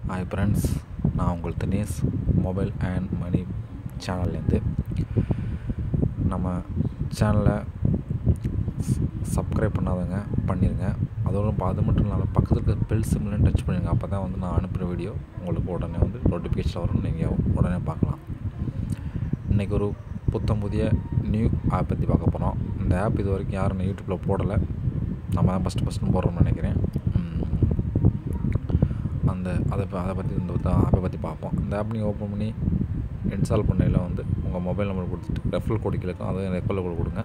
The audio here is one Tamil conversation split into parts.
ஹாய் ஃப்ரெண்ட்ஸ் நான் உங்கள் தினேஷ் மொபைல் அண்ட் மணி சேனல்லேருந்து நம்ம சேனலை சப்ஸ்கிரைப் பண்ணாதவங்க பண்ணிடுங்க அதோட இப்போ அது மட்டும் இல்லாமல் பக்கத்தில் இருக்கிற பெல் சிம்லையும் டச் பண்ணுங்க அப்போ தான் வந்து நான் அனுப்புகிற வீடியோ உங்களுக்கு உடனே வந்து நோட்டிஃபிகேஷன் வரும் நீங்கள் உடனே பார்க்கலாம் இன்றைக்கி ஒரு புத்தம் புதிய நியூ ஆப் பற்றி பார்க்க போகிறோம் இந்த ஆப் இது வரைக்கும் யாரும் நான் யூடியூப்பில் போடலை நம்ம தான் ஃபஸ்ட்டு ஃபஸ்ட்டு போடுறோம்னு நினைக்கிறேன் உம், அந்த அதை ப- அதை பற்றி இந்த ஆப்பை பற்றி பார்ப்போம் இந்த ஆப் நீங்கள் ஓப்பன் பண்ணி இன்ஸ்டால் பண்ணையில் வந்து உங்கள் மொபைல் நம்பர் கொடுத்துட்டு ரெஃபரல் கோடு கிடைக்கும் அதை ரெஃபரல் கோடு கொடுங்க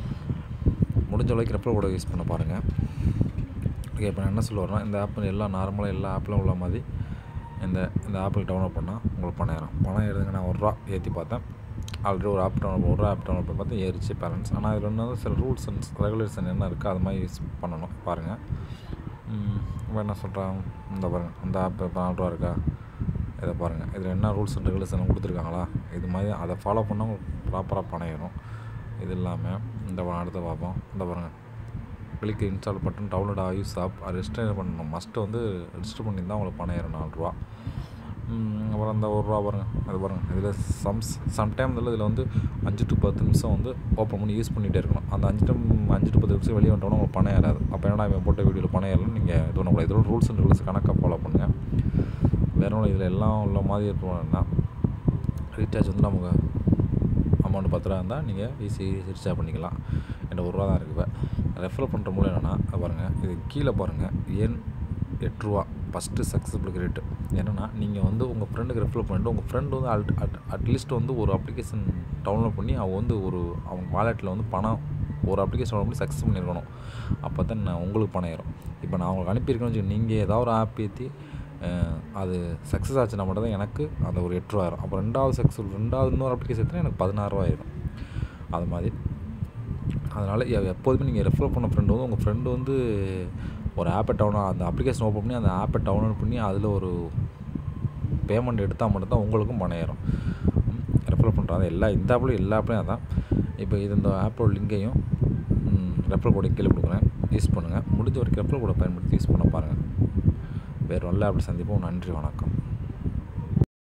முடிஞ்ச அளவுக்கு ரெஃபரல் கோடை யூஸ் பண்ண பாருங்கள் ஓகே இப்போ நான் என்ன சொல்ல வரேன்னா இந்த ஆப் எல்லா நார்மலாக எல்லா ஆப்லையும் உள்ள மாதிரி இந்த இந்த ஆப்பில் டவுன்லோட் பண்ணால் உங்களுக்கு பணம் பணம் ஏறுதுங்க நான் ஒரு ரூபா ஏற்றி பார்த்தேன் ஆல்ரெடி ஒரு ஆப் டவுன்லோட் ஒரு ஆப் டவுன்லோட் பண்ணி பார்த்தா ஏறிச்சு பேரண்ட்ஸ் ஆனால் இதில் வந்து சில ரூல்ஸ் அண்ட் ரெகுலேஷன் என்ன இருக்குது அது மாதிரி யூஸ் பண்ணணும் பாருங்கள் இப்போ என்ன சொல்கிறேன் இந்த பாருங்கள் இந்த ஆப் இப்போ நாலு ரூபா இருக்கா இதை பாருங்கள் இதில் என்ன ரூல்ஸ் அண்ட் ரெகுலேஷன் கொடுத்துருக்காங்களா இது மாதிரி அதை ஃபாலோ பண்ணால் உங்களுக்கு ப்ராப்பராக பணம் ஏறும் இது இல்லாமல் இந்த பா- அடுத்து பார்ப்போம் இந்த பாருங்கள் click install button download use app register பண்ணணும் மஸ்ட்டு வந்து ரெஜிஸ்டர் பண்ணியிருந்தால் உங்களுக்கு பணம் ஏறும் நாலு ரூபா ம், அப்புறம் அந்த ஒரு ரூபா பாருங்கள் அது பாருங்கள் இதில் சம்ஸ் சம்டைம் இதில் இதில் வந்து அஞ்சு டு பத்து நிமிஷம் வந்து ஓப்பன் பண்ணி யூஸ் பண்ணிகிட்டே இருக்கணும் அந்த அஞ்சு டைம் அஞ்சு டு பத்து நிமிஷம் வெளியே வந்துட்டோம்னா உங்களுக்கு பணம் ஏறாது அப்போ என்னடா இவன் போட்ட வீடியோவில் பணம் ஏறலன்னு நீங்கள் இது பண்ணக்கூடாது இதோட ரூல்ஸ் அண்ட் ரெகுலேஷன் கணக்காக ஃபாலோ பண்ணுங்கள் வேற ஒன்றும் இதில் எல்லாம் உள்ள மாதிரி இருக்கணும்னா ரீசார்ஜ் வந்து நமக்கு அமௌண்ட் பத்து ரூபா இருந்தால் நீங்கள் ஈஸி ரீசார்ஜ் பண்ணிக்கலாம் என்கிட்ட ஒரு ரூபா தான் இருக்குது இப்போ ரெஃபர் பண்ணுற மூலம் என்னென்னா பாருங்கள் இது கீழே பாருங்கள் எண் எட்டு ரூபா ஃபஸ்ட்டு சக்ஸஸ்ஃபுல் ரேட்டு என்னென்னா நீங்கள் வந்து உங்கள் ஃப்ரெண்டுக்கு ரெஃபர் பண்ணிட்டு உங்கள் ஃப்ரெண்டு வந்து அட் அட் அட்லீஸ்ட் வந்து ஒரு அப்ளிகேஷன் டவுன்லோட் பண்ணி அவன் வந்து ஒரு அவங்க வாலெட்டில் வந்து பணம் ஒரு அப்ளிகேஷன் டவுன்லோட் பண்ணி சக்ஸஸ் பண்ணியிருக்கணும் அப்போ தான் நான் உங்களுக்கு பணம் ஏறும் இப்போ நான் உங்களுக்கு அனுப்பியிருக்கேன்னு வச்சுக்கோங்க நீங்கள் ஏதாவது ஒரு ஆப் ஏற்றி அஹ், அது சக்ஸஸ் ஆச்சுன்னா மட்டும் தான் எனக்கு அந்த ஒரு எட்டு ரூபா ஆயிரும் அப்போ ரெண்டாவது சக்ஸஸ் ரெண்டாவது இன்னொரு அப்ளிகேஷன் எடுத்தால் எனக்கு பதினாறுரூவா ஆயிரும் அது மாதிரி அதனால் எப்போதுமே நீங்கள் ரெஃபர் பண்ண ஃப்ரெண்டு வந்து உங்கள் ஃப்ரெண்டு வந்து ஒரு ஆப்பை டவுன்லோட் அந்த அப்ளிகேஷன் ஓப்பன் பண்ணி அந்த ஆப்பை டவுன்லோட் பண்ணி அதில் ஒரு பேமெண்ட் எடுத்தால் மட்டும்தான் உங்களுக்கும் பணம் ஏறும் ரெஃபர் பண்ணுறாங்க எல்லா இந்த ஆப்லையும் எல்லா ஆப்லையும் அதான் இப்போ இது இந்த ஆப்போட லிங்கையும் ரெஃபர் கோடை கீழே கொடுக்குறேன் யூஸ் பண்ணுங்கள் முடிஞ்ச வரைக்கும் ரெஃபர் கோடை பயன்படுத்தி யூஸ் பண்ண பாருங்கள் வேறு நல்ல ஆப்பில் சந்திப்போம் நன்றி வணக்கம்